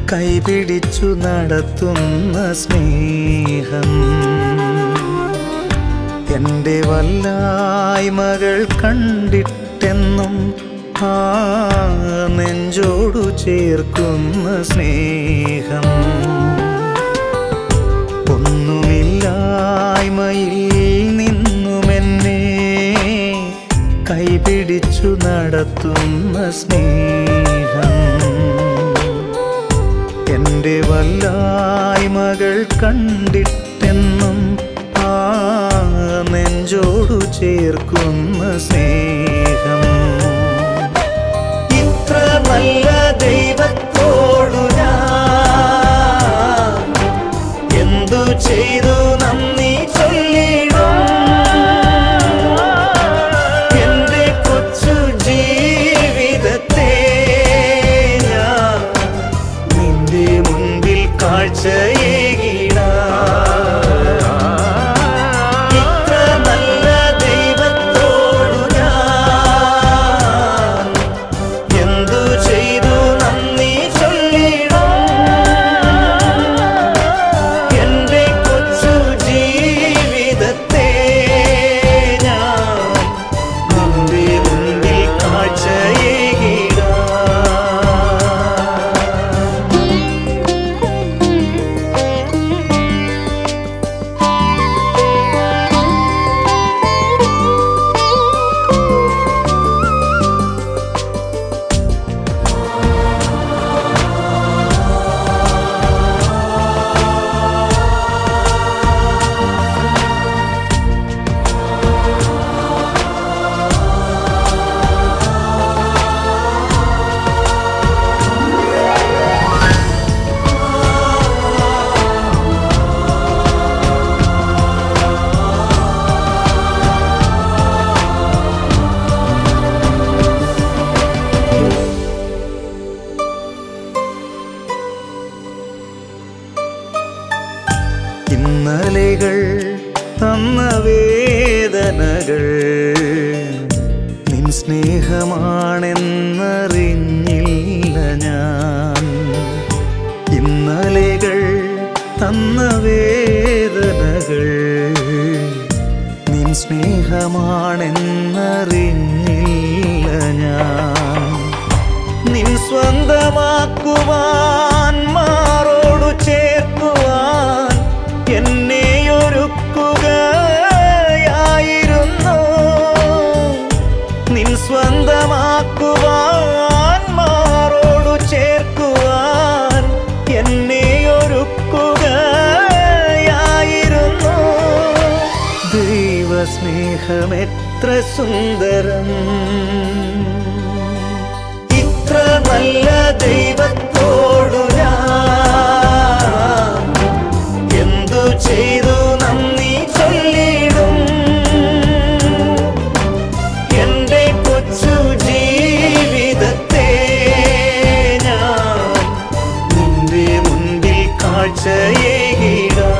കൈപിടിച്ചു നടത്തുന്ന സ്നേഹം എൻ്റെ വല്ലായ്മകൾ കണ്ടിട്ടെന്നും ആ നെഞ്ചോടു ചേർക്കുന്ന സ്നേഹം ഒന്നുമില്ലായ്മയിൽ നിന്നുമെന്നെ കൈപിടിച്ചു നടത്തുന്ന സ്നേഹം എൻ്റെ വല്ലായ്മകൾ കണ്ടിട്ടെന്നും ആ നെഞ്ചോടു ചേർക്കുന്ന സ്നേഹം ഇത്ര നല്ല ദൈവത്തോടു ഞാൻ എന്തു ചെയ്തു നന്ദി ചൊല്ലിടും എന്റെ കൊച്ചു ജീവിതത്തെ ഞാൻ നിന്റെ മുൻപിൽ കാഴ്ചയേകിടാം ഇത്ര നല്ല ദൈവത്തോടു ഞാൻ എന്തു ചെയ്തു നന്ദി ചൊല്ലിടും എന്റെ കൊച്ചു ജീവിതത്തെ ഞാൻ നിന്റെ മുൻപിൽ കാഴ്ചയേകിടാം ഇന്നലെകൾ തന്ന വേദനകൾ നിൻ സ്നേഹമാണെന്നറിഞ്ഞില്ല ഞാൻ ഇന്നലെകൾ തന്ന വേദനകൾ നിൻ സ്നേഹമാണെന്നറിഞ്ഞില്ല ഞാൻ നിൻ സ്വന്തമാക്കുവാൻ മാറോടു ചേർക്കുവാൻ എന്നെ ഒരുക്കുകയായിരുന്നു നിൻ സ്വന്തമാക്കുവാൻ മാറോടു ചേർക്കുവാൻ എന്നെ ഒരുക്കുകയായിരുന്നു ദൈവസ്നേഹമെത്ര സുന്ദരം ഇത്ര നല്ല ദൈവത്തോടു ഞാൻ എന്തു ചെയ്തു നന്ദി ചൊല്ലിടും എന്റെ കൊച്ചു ജീവിതത്തെ ഞാൻ നിന്റെ മുൻപിൽ കാഴ്ചയേകിടാം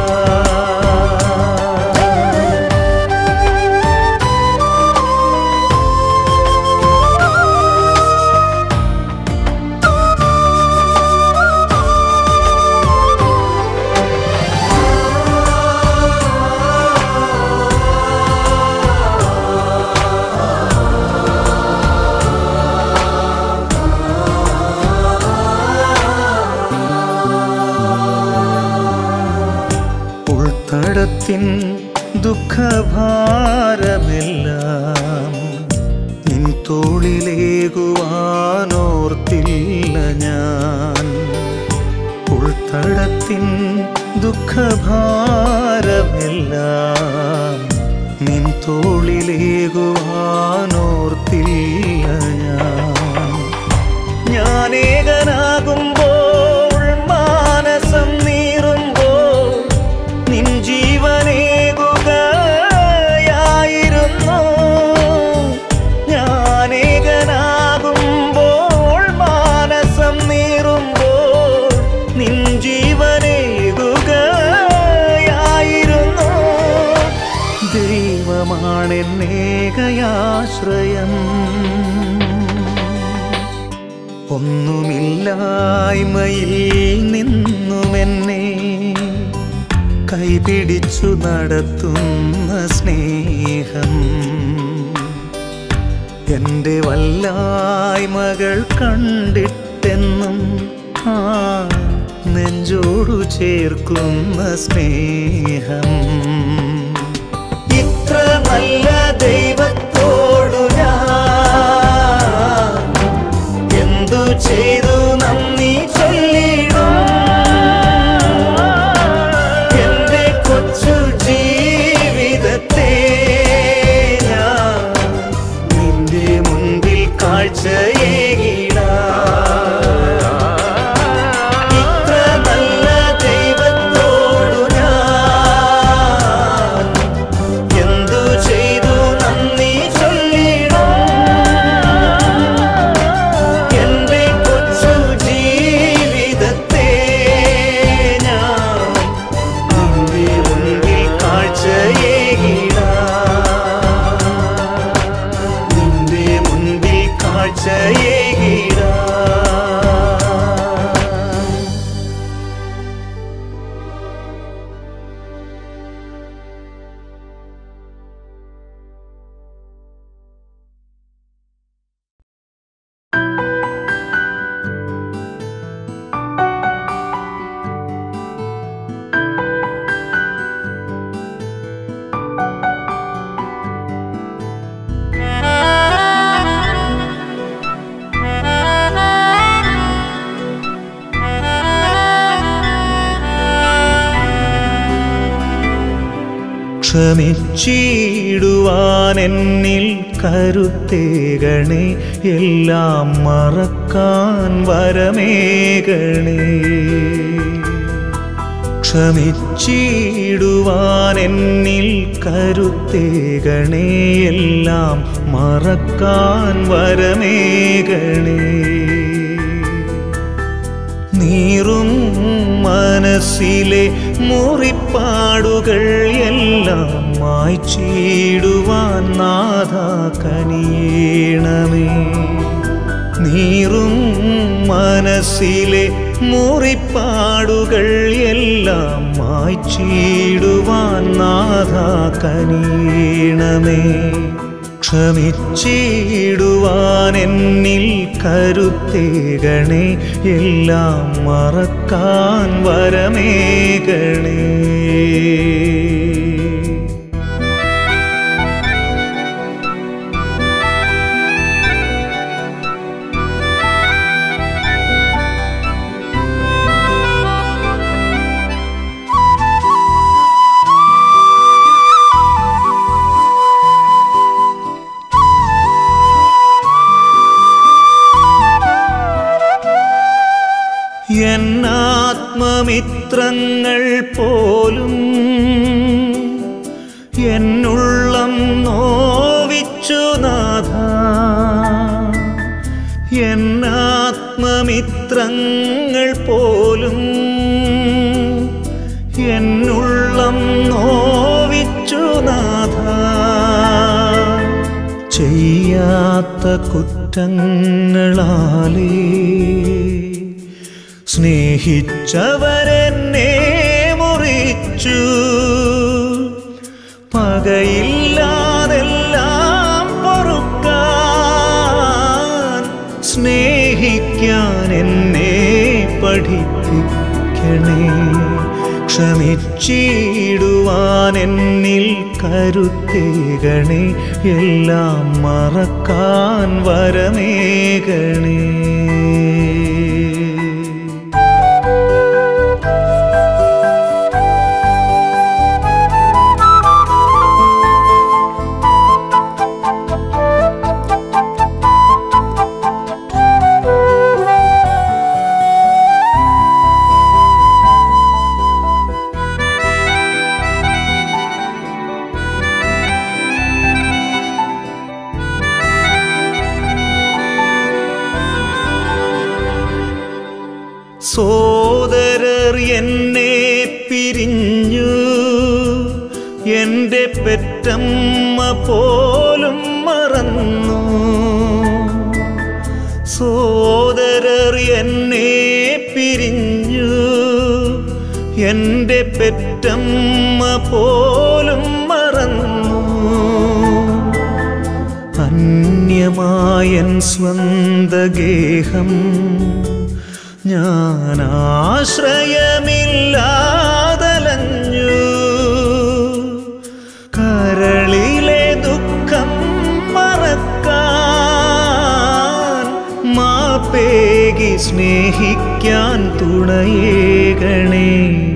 ഉൾത്തടത്തിൻ ദുഃഖഭാരമെല്ലാം നിൻ തോളിലേകുവാനോർത്തില്ല ഞാൻ ഉൾത്തടത്തിൻ ദുഃഖഭാരമെല്ലാം നിൻ തോളിലേകുവാനോർത്തില്ല ഞാൻ ഞാനേകനാകുമ്പോൾ മാനസം നീറുമ്പോൾ നിൻ ജീവനേകുകയായിരുന്നു ഞാനേകനാകുമ്പോൾ മാനസം നീറുമ്പോൾ നിൻ ജീവനേകുകയായിരുന്നു ദൈവമാണെന്നേകയാശ്രയം ഒന്നുമില്ലായ്മയിൽ നിന്നുമെന്നെ കൈപിടിച്ചു നടത്തുന്ന സ്നേഹം എൻ്റെ വല്ലായ്മകൾ കണ്ടിട്ടെന്നും ആ നെഞ്ചോടു ചേർക്കുന്ന സ്നേഹം ഇത്ര നല്ല ദൈവത്തോടു ഞാൻ എന്തു ചെയ്തു നന്ദി ചൊല്ലിടും എന്റെ കൊച്ചു ജീവിതത്തെ ഞാൻ നിന്റെ മുൻപിൽ കാഴ്ചയേകിടാം ഇത്ര നല്ല ദൈവത്തോടു ഞാൻ എന്തു ചെയ്തു നന്ദി ചൊല്ലിടും എന്റെ കൊച്ചു ജീവിതത്തെ ഞാൻ നിന്റെ മുൻപിൽ കാഴ്ചയേകിടാം നിന്റെ മുൻപിൽ കാഴ്ചയേകിടാം ക്ഷമിച്ചിടുവാൻ എന്നിൽ കരുത്തേകണേ എല്ലാം മറക്കാൻ വരമേകണേ ക്ഷമിച്ചിടുവാൻ എന്നിൽ കരുത്തേകണേ എല്ലാം മറക്കാൻ വരമേകണേ നീറും മനസ്സിലെ മുറിപ്പാടുകൾ എല്ലാം മായ്ച്ചിടുവാൻ നാഥ കനിയണമേ നീറും മനസ്സിലെ മുറിപ്പാടുകൾ എല്ലാം മായ്ച്ചിടുവാൻ നാഥ കനിയണമേ ക്ഷമിച്ചിടുവാൻ എന്നിൽ കരുത്തേകണേ എല്ലാം മറക്കാൻ വരമേകണേ എന്നാത്മമിത്രങ്ങൾ പോലും എന്നുള്ളം നോവിച്ചു നാഥ എന്നാത്മമിത്രങ്ങൾ പോലും എന്നുള്ളം നോവിച്ചു നാഥ ചെയ്യാത്ത കുറ്റങ്ങളാലേ സ്നേഹിച്ചവരെന്നെ മുറിച്ചു പകയില്ലാതെല്ലാം പൊറുക്കാൻ സ്നേഹിക്കാൻ എന്നെ പഠിപ്പിക്കണേ ക്ഷമിച്ചിടുവാൻ എന്നിൽ കരുത്തേകണേ എല്ലാം മറക്കാൻ വരമേകണേ സോദരർ എന്നെ പിരിഞ്ഞു എൻ്റെ പെറ്റമ്മ പോലും മറന്നു സോദരർ പിരിഞ്ഞു എൻ്റെ പെറ്റമ്മ പോലും മറന്നു അന്യമായൻ സ്വന്തഗേഹം ഞാൻ ആശ്രയമില്ലാതലഞ്ഞു കരളിലെ ദുഃഖം മറക്കാൻ മാപ്പേകി സ്നേഹിക്കാൻ തുണയേകണേ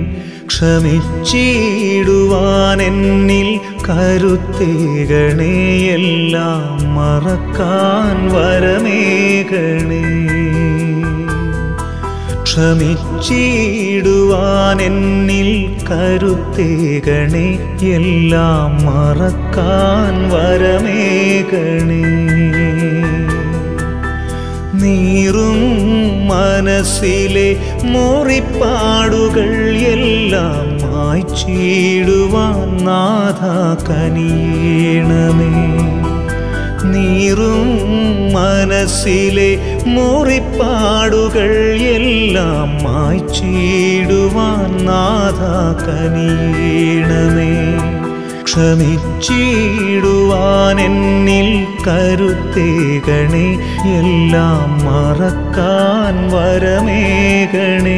ക്ഷമിച്ചിടുവാൻ എന്നിൽ കരുത്തേകണേ എല്ലാം മറക്കാൻ വരമേകണേ ക്ഷമിച്ചിടുവാൻ എന്നിൽ കരുത്തേകണേ എല്ലാം മറക്കാൻ വരമേകണേ നീറും മനസ്സിലെ മുറിപ്പാടുകൾ എല്ലാം മായ്ച്ചിടുവാൻ നാഥ കനിയണമേ നീറും മനസ്സിലെ മുറിപ്പാടുകൾ എല്ലാം മായ്ച്ചിടുവാൻ നാഥ കനിയണമേ ക്ഷമിച്ചിടുവാൻ എന്നിൽ കരുത്തേകണേ എല്ലാം മറക്കാൻ വരമേകണേ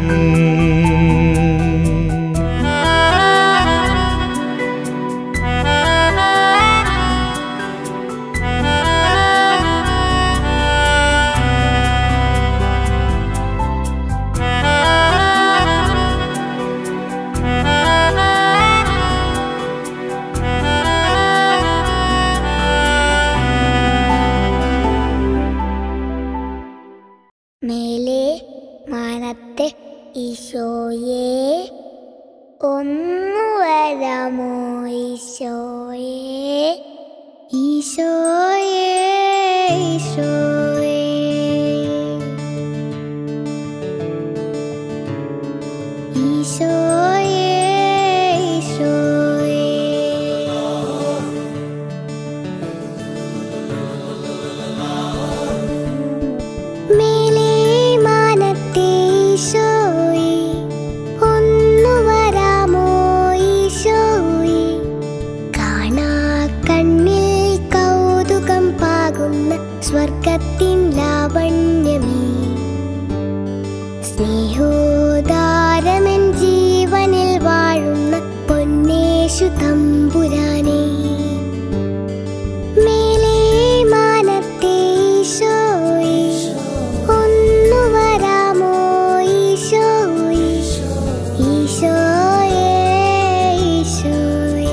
മേലെ മാനത്തെ ഈശോയെ ഒന്നു വരാമോ ഈശോയെ ഈശോയെ ഈശോയെ ഈശോയെ ഈശോയെ മേലെ മാനത്തെ ഈശോയെ ഒന്നു വരാമോ ഈശോയെ കാണാ കണ്ണിൽ കൗതുകം പാകുന്ന സ്വർഗത്തിൻ ലാവണ്യമേ സ്നേഹോദാരമൻ ജീവനിൽ വാഴുന്ന പൊന്നേശു തമ്പുരാനേ മേലെ മാനത്തെ ഈശോയെ ഒന്നു വരാമോ ഈശോയെ ഈശോയെ ഈശോയെ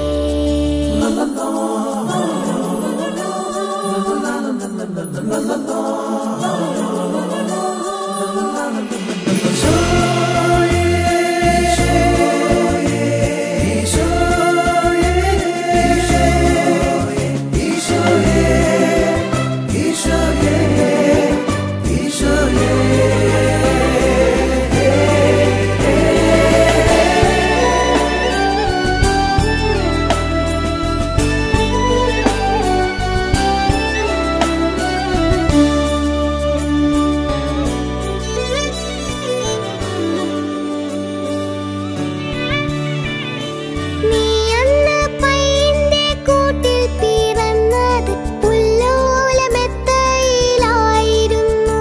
നീ അന്ന് പൈന്റെ കൂട്ടിൽ പിറന്നത് പുല്ലോലമെത്തയിലായിരുന്നു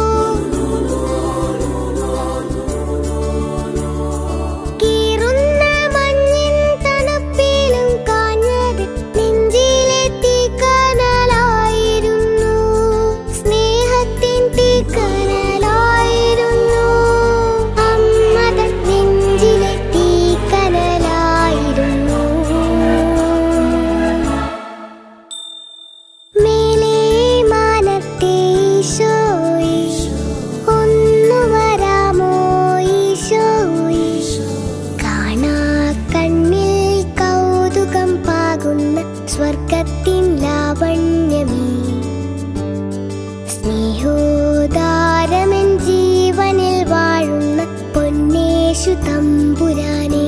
കീറുന്ന മഞ്ഞിൻ തണുപ്പിലും കാഞ്ഞത് നെഞ്ചിലെ തീക്കനലായിരുന്നു സ്നേഹത്തിൻ തീക്കനലായിരുന്നു അമ്മതൻ നെഞ്ചിലെ തീക്കനലായിരുന്നു മേലെ മാനത്തെ ഈശോയെ ഒന്നു വരാമോ ഈശോയെ കാണാ കണ്ണിൽ കൗതുകം പാകുന്ന സ്വർഗത്തിൻ ലാവണ്യമേ സ്നേഹോദാരമൻ ജീവനിൽ വാഴുന്ന പൊന്നേശു തമ്പുരാനേ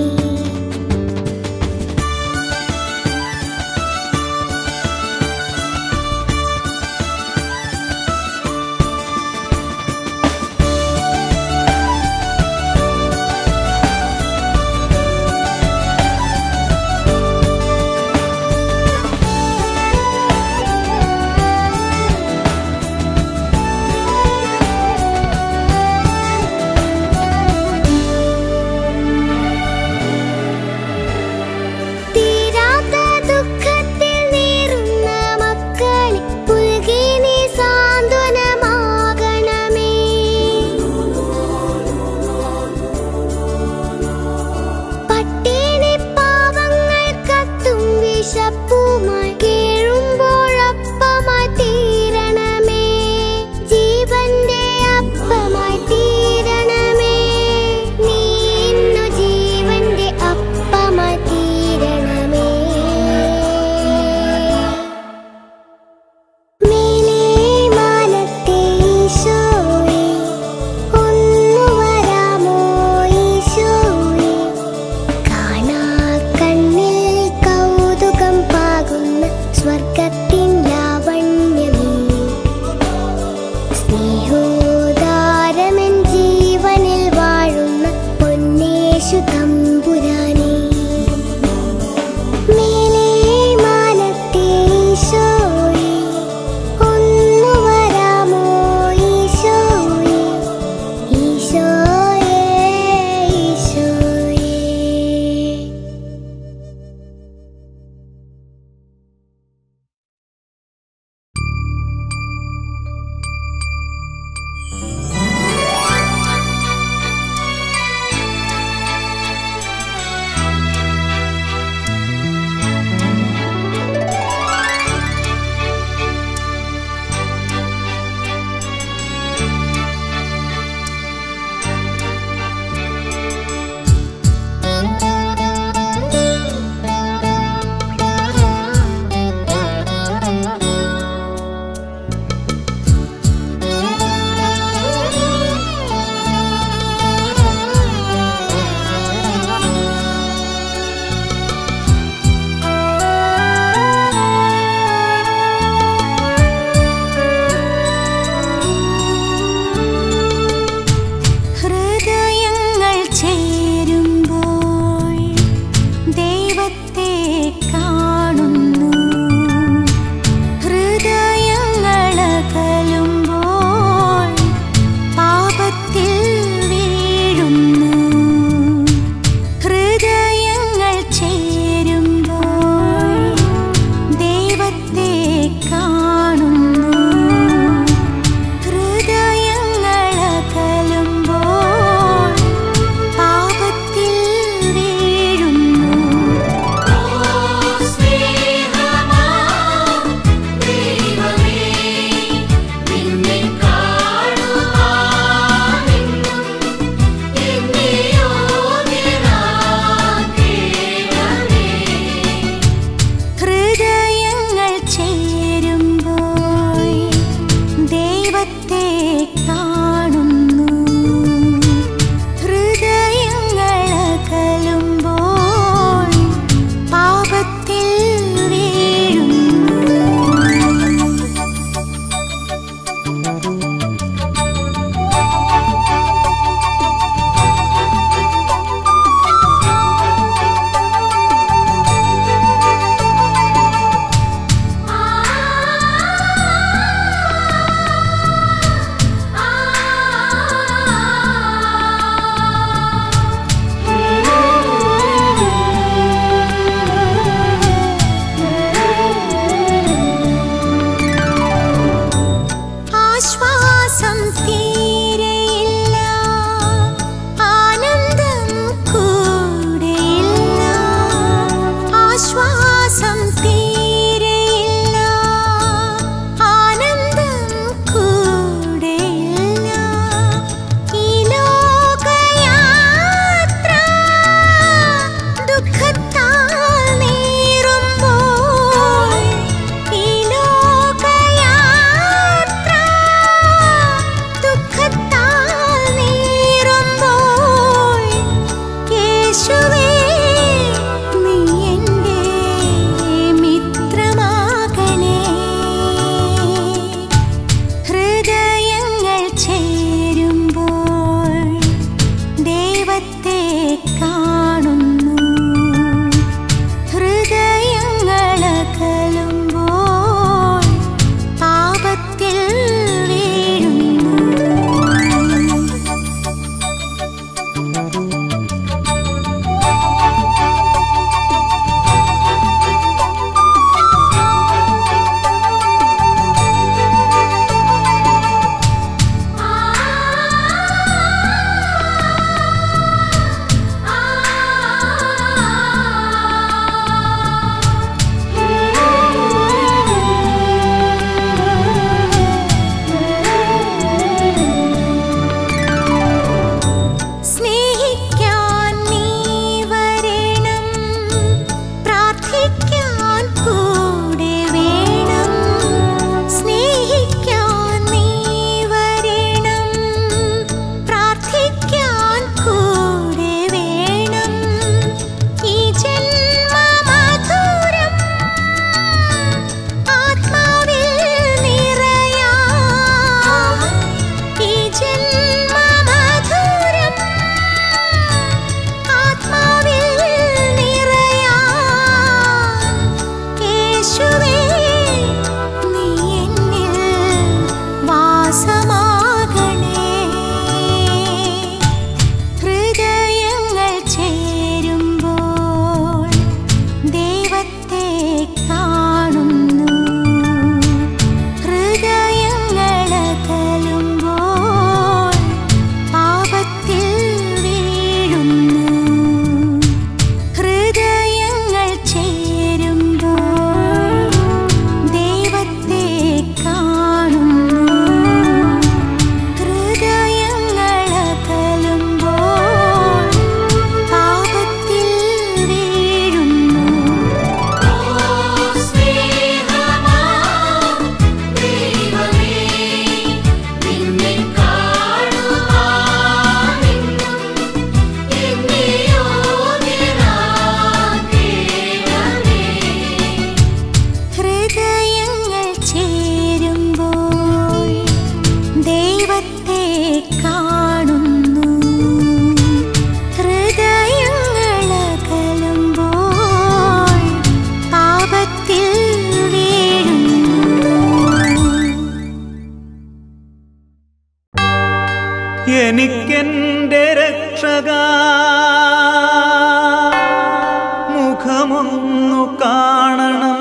മുഖമൊന്നു കാണണം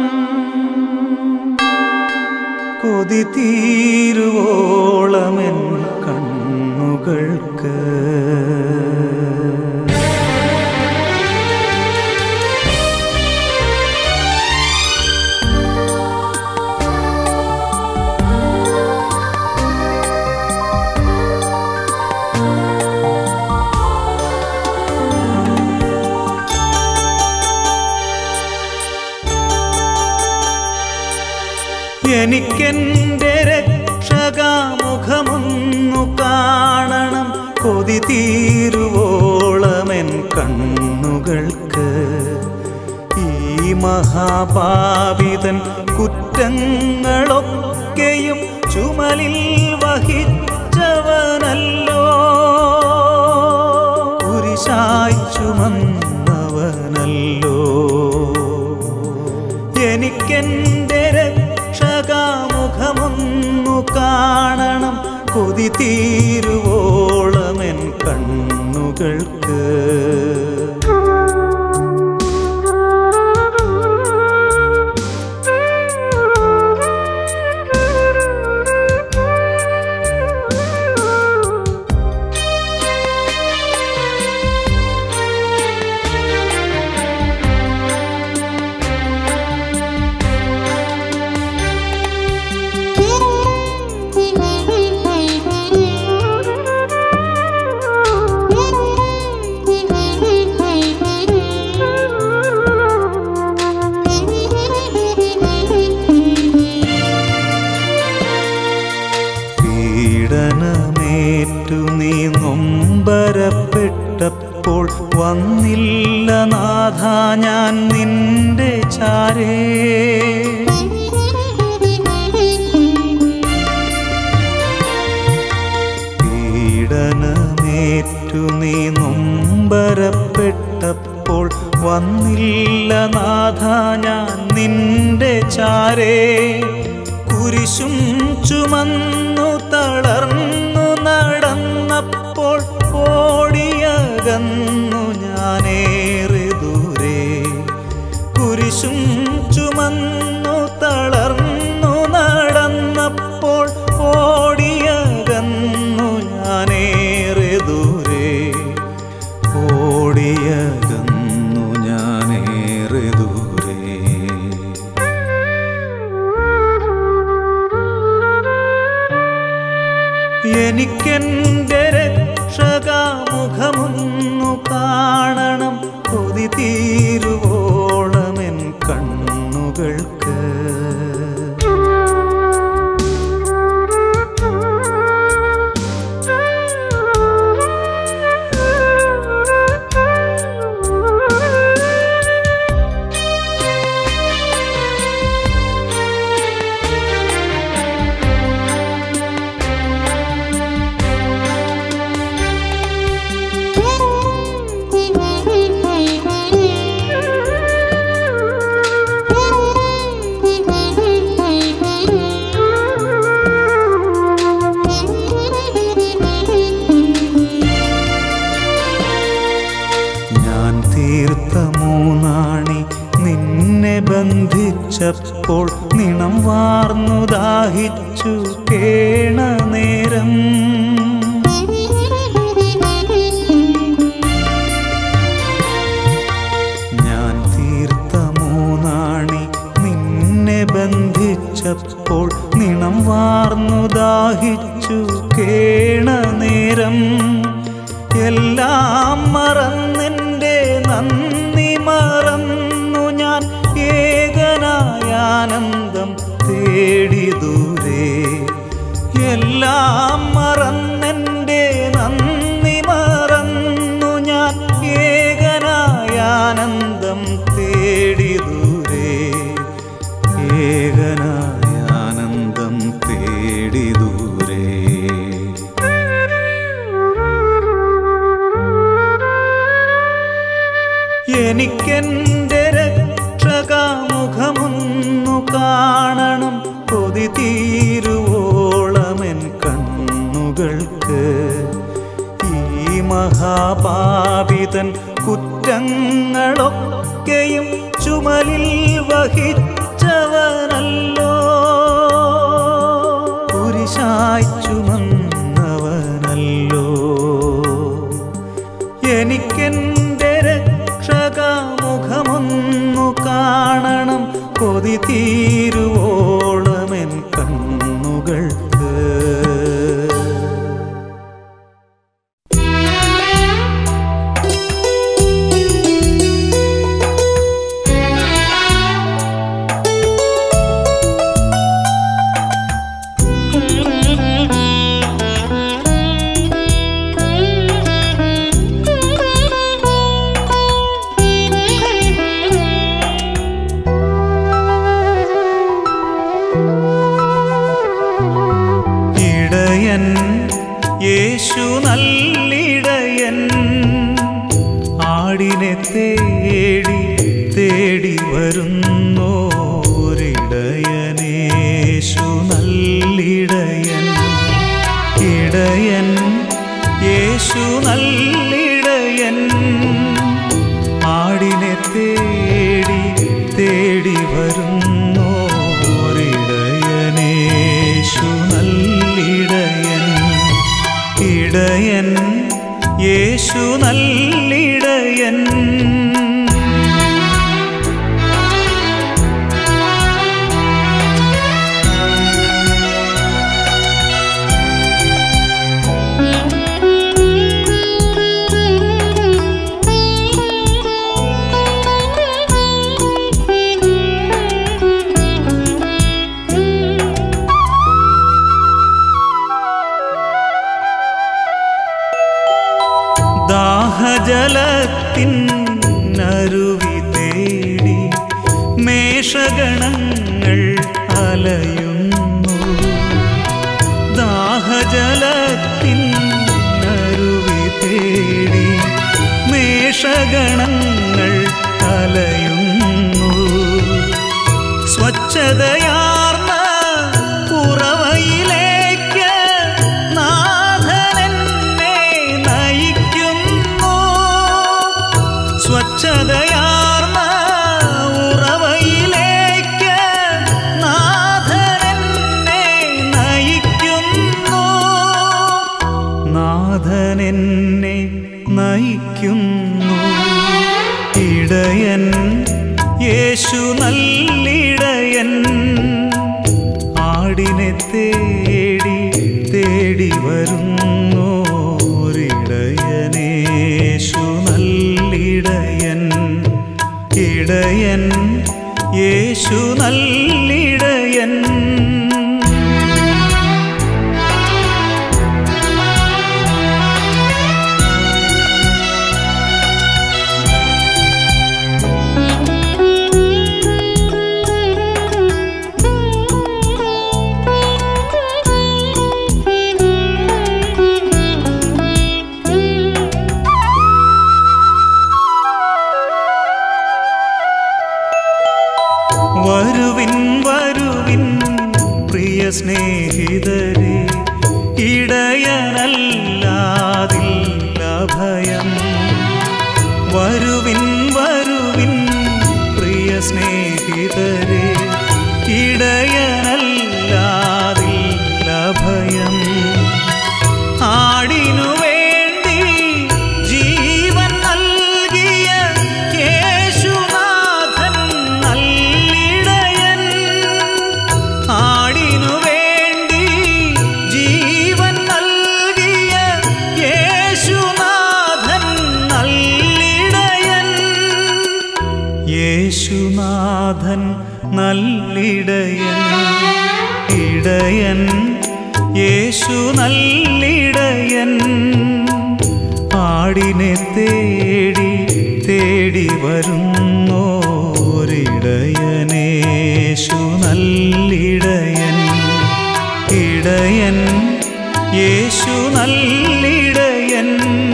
കൊതി തീരുവോളമെൻ കണ്ണുകൾക്ക് എനിക്കെന്റെ രക്ഷകാമുഖമൊന്നു കാണണം കൊതി തീരുവോളമെൻ കണ്ണുകൾക്ക് ഈ മഹാപാപിതൻ കുറ്റങ്ങളൊക്കെയും ചുമലിൽ വഹിച്ചവനല്ലോ കുരിശായി ചുമന്നവനല്ലോ എനിക്കെന്റെ രക്ഷകാമുഖമൊന്നു കാണണം കൊതി തീരുവോളമെൻ കണ്ണുകൾക്ക് പീഡനമേറ്റു നീ നൊമ്പരപ്പെട്ടപ്പോൾ വന്നില്ല നാഥ ഞാൻ നിന്റെ ചാരേ പീഡനമേറ്റു നീ നൊമ്പരപ്പെട്ടപ്പോൾ വന്നില്ല നാഥ ഞാൻ നിന്റെ ചാരേ കുരിശും ചുമന്നു തളർന്നു നടന്നപ്പോൾ ഓടിയകന്നു ഞാനേറെ ദൂരെ കുരിശും ചുമന്നു തളർന്നു നടന്നപ്പോൾ ഓടിയകന്നു ഞാനേറെ ദൂരെ ഓടിയകന്നു ഞാനേറെ ദൂരെ എനിക്കെന്റെ രക്ഷകാമുഖമൊന്നു കാണണം കൊതി തീരുവോളമെൻ കണ്ണുകൾക്ക് ഞാൻ തീർത്ത മൂന്നാണി നിന്നെ ബന്ധിച്ചപ്പോൾ നിണം വാർന്നു ദാഹിച്ചു കേണ നേരം ഞാൻ തീർത്ത മൂന്നാണി നിന്നെ ബന്ധിച്ചപ്പോൾ നിണം വാർന്നു ദാഹിച്ചു കേണ നേരം എല്ലാം മറന്നെൻ്റെ നന്ദി മറന്നു ഞാൻ ഏകനായ ആനന്ദം തേടി ദൂരെ എല്ലാം മറന്നെൻ്റെ നന്ദി മറന്നു ഞാൻ ഏകനായ ആനന്ദം തേടി ദൂരെ ഏകനായ ആനന്ദം തേടി ദൂരെ എനിക്കെന്റെ രക്ഷകാമുഖമൊന്നു കാണണം കൊതി തീരുവോളമെൻ കണ്ണുകൾക്ക് ഈ മഹ മഹാപാപിതൻ കുറ്റങ്ങളൊക്കെയും ചുമലിൽ വഹിച്ചവനല്ലോ കുരിശായി ചുമന്നവനല്ലോ എനിക്കെന്റെ രക്ഷക മുഖമൊന്നു കാണണം കൊതി തീരുവോളമെൻ കണ്ണുകൾക്ക് ഇടയൻ യേശു നല്ലിടയൻ ആടിനെ തേടി തേടി വരുന്നോരിടയനേശു നല്ലിടയൻ ഇടയൻ യേശു നല്ലിടയൻ ആടിനെ തേടി തേടി വരുന്നോരിടയനേശു നല്ലിടയൻ ഇടയൻ യേശു നല്ലിടയൻ ദാഹജലത്തിൻ അരുവി തേടി മേഷഗണങ്ങൾ അലയുന്നു ദാഹജലത്തിൻ അരുവി തേടി മേഷഗണങ്ങൾ അലയുന്നു സ്വച്ഛതയാർന്ന ഉറവയിലേക്ക് നാഥനെന്നെ നയിക്കുന്നു സ്വച്ഛതയാർന്ന ഉറവയിലേക്ക് നാഥനെന്നെ നയിക്കുന്നു നാഥനെന്നെ നയിക്കുന്നു ഇടയൻ യേശു നല്ലിടയൻ ആടിനെ തേടി തേടി വരുന്നോരിടയനേശു നല്ലിടയൻ ഇടയൻ യേശു നല്ലിടയൻ വരുവിൻ വരുവിൻ പ്രിയ സ്നേഹിതരെ ഇടയനല്ലാതില്ല ഭയം വരുവിൻ വരുവിൻ പ്രിയ സ്നേഹിതരെ ഇടയനല്ലാതില്ല ഭയം ആടിനു വേണ്ടി ജീവൻ നൽകിയ യേശുനാഥൻ നല്ലിടയൻ ആടിനു വേണ്ടി ജീവൻ നൽകിയ യേശുനാഥൻ നല്ലിടയൻ യേശുനാഥൻ നല്ലിടയൻ ഇടയൻ യേശു നല്ലിടയൻ ആടിനെ തേടി തേടി വരുന്നോരിടയനേശു നല്ലിടയൻ ഇടയൻ യേശു നല്ലിടയൻ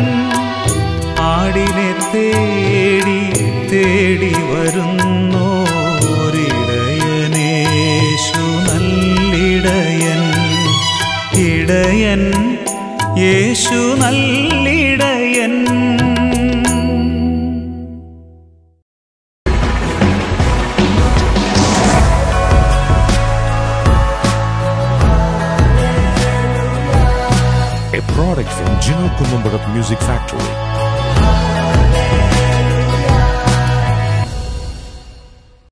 ആടിനെ തേടി തേടി വരുന്നോരിടയനേശു നല്ലിടയൻ ഇടയൻ യേശു നല്ലിടയൻ product from Gino Kumumbarat Music Factory.